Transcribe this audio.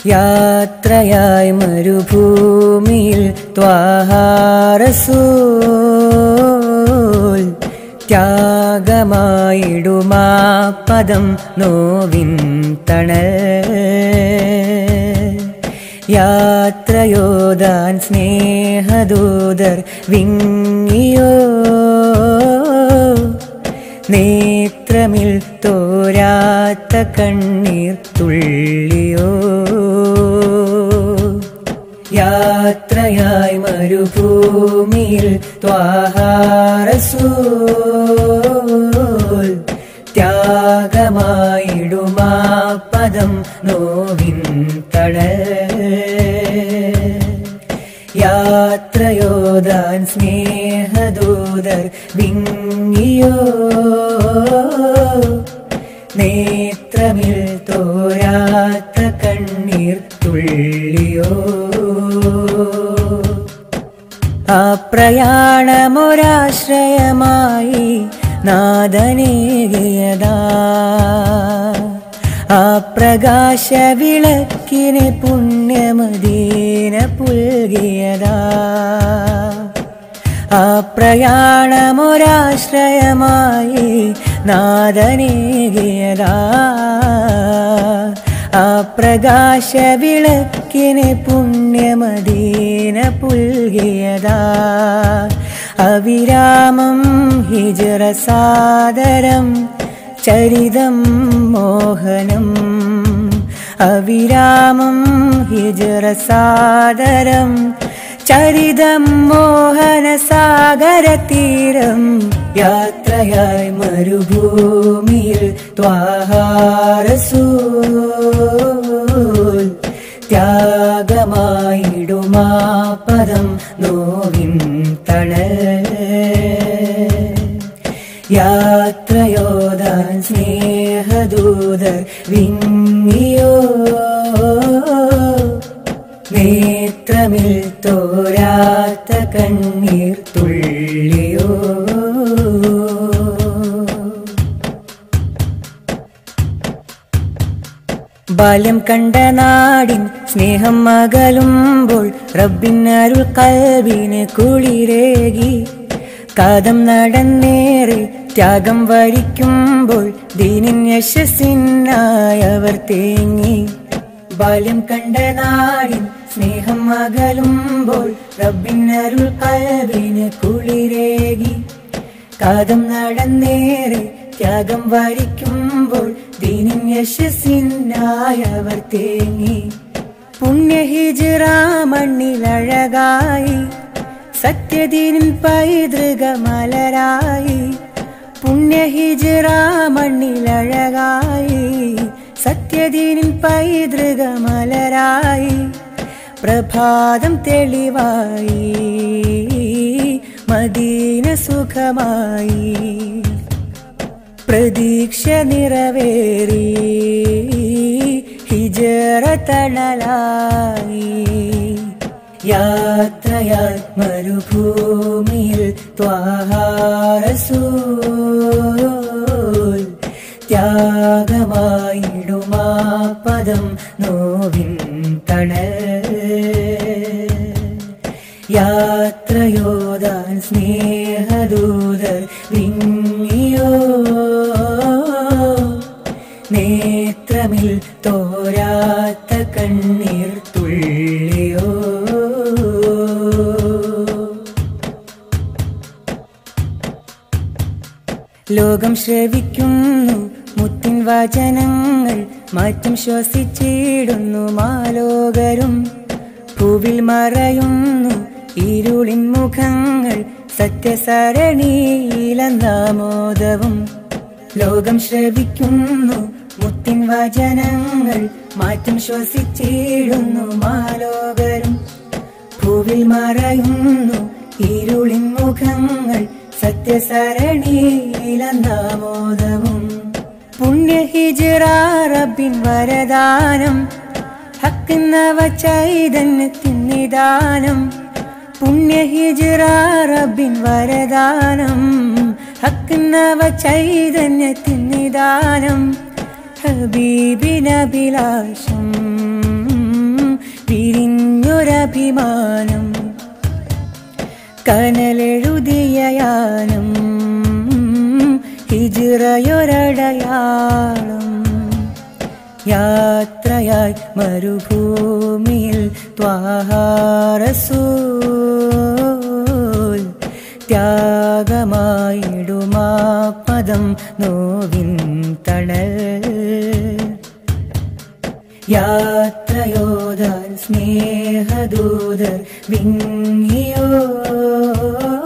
യാത്രയായി മരുഭൂമിയിൽ ത്വാഹാരസൂൽ ത്യാഗമായിടുമാ പദം നോവിൻ തണൽ യാത്രയോദാൻ സ്നേഹദൂതർ വിങ്ങിയോ നേത്രമിൽ തോരാത്ത കണ്ണീർ തുള്ളിയോ യാത്രയായി മരുഭൂമിയിൽ ത്വാഹാരസൂൽ ത്യാഗമായിടുമാ പദം നോവിൻ തടൽ യാത്രയോദാൻ സ്നേഹദൂതർ വിങ്ങിയോ നേത്രമിൽ തോരാത്ത കണ്ണീർ തുള്ളിയോ ആ പ്രയാണമൊരാശ്രയമായി നാദനേകിയതാ ആ പ്രകാശ വിളക്കിന് പുണ്യമദീന പുൽകിയതാ ആ പ്രയാണമൊരാശ്രയമായി നാദനേകിയതാ ആ പ്രകാശ വിളക്കിന് പുണ്യമദീന പുൽകിയതാ അവിരാമം ഹിജറ സാദരം ചരിതം മോഹനം അവിരാമം ഹിജറ സാദരം ചരിതം മോഹന സാഗര തീരം യാത്രയായി മരുഭൂമിയിൽ ത്വാഹാരസൂൽ ത്യാഗമായിടുമാ പദം നോവിൻ തണൽ യാത്രയോദാൻ സ്നേഹദൂതർ വിങ്ങിയോ നേത്രമിൽ തോരാത്ത കണ്ണീർ തുള്ളിയോ ബാല്യം കണ്ട നാടിൻ സ്നേഹം അകലുമ്പോൾ റബ്ബിനരുൾ കൽവിന് കുളിരേകി കാതം നടന്നേറെ ത്യാഗം വരിക്കുമ്പോൾ ദീനിൻ യശസ്സിനായി അവർ തേങ്ങി ബാല്യം കണ്ട നാടിൻ സ്നേഹം അകലുമ്പോൾ റബ്ബിനരുൾ കൽവിന് കുളിരേകി കാതം നടന്നേറെ ത്യാഗം വരിക്കുമ്പോൾ ദീനിൻ യശസ്സിനായി അവർ തേങ്ങി പുണ്യഹിജിറ മണ്ണിലഴകായി സത്യദീനിൻ പൈതൃക മലരായി പുണ്യഹിജിറ മണ്ണിലഴകായി സത്യദീനിൻ പൈതൃക മലരായി പ്രഭാതം തെളിവായി മദീന സുഖമായി പ്രതീക്ഷ നിറവേറി ഹിജറ തണലായി യാത്രയാൽ മരുഭൂമിയിൽ ത്വാഹാരസൂൽ ത്യാഗമായിടുമാ പദം നോവിൻ തണൽ യാത്രയോദാൻ സ്നേഹദൂതർ വിങ്ങിയോ നേത്രമിൽ തോരാത്ത കണ്ണീർ തുള്ളിയോ ലോകം ശ്രവിക്കുന്നു മുത്തിൻ വചനങ്ങൾ മാറ്റം ശ്വസിച്ചിടുന്നു മാലോകരും പൂവിൽ മറയുന്നു ഇരുളിൻ മുഖങ്ങൾ സത്യസരണിയിലെന്നാമോദവും ലോകം ശ്രവിക്കുന്നു മുത്തിൻ വചനങ്ങൾ മാറ്റം ശ്വസിച്ചിടുന്നു മാലോകരും പൂവിൽ മറയുന്നു ഇരുളിൻ മുഖങ്ങൾ സത്യസരണിയിലെന്നാമോദവും പുണ്യഹിജിറ റബ്ബിൻ വരദാനം ഹക്കുന്നവ ചൈതന്യത്തിൻ നിദാനം പുണ്യഹിജിറ റബ്ബിൻ വരദാനം ഹക്കുന്നവ ചൈതന്യത്തിൻ നിദാനം ഹബീബിനഭിലാഷം അഭിമാനം കനലെഴുതിയ യാനം ഹിജിറയൊരടയാളം യാത്രയായി മരുഭൂമിയിൽ ത്വാഹാരസൂൽ ത്യാഗമായിടുമാ പദം നോവിൻ തണൽ യാത്രയോധാൻ സ്നേഹദൂതർ വിങ്ങിയോ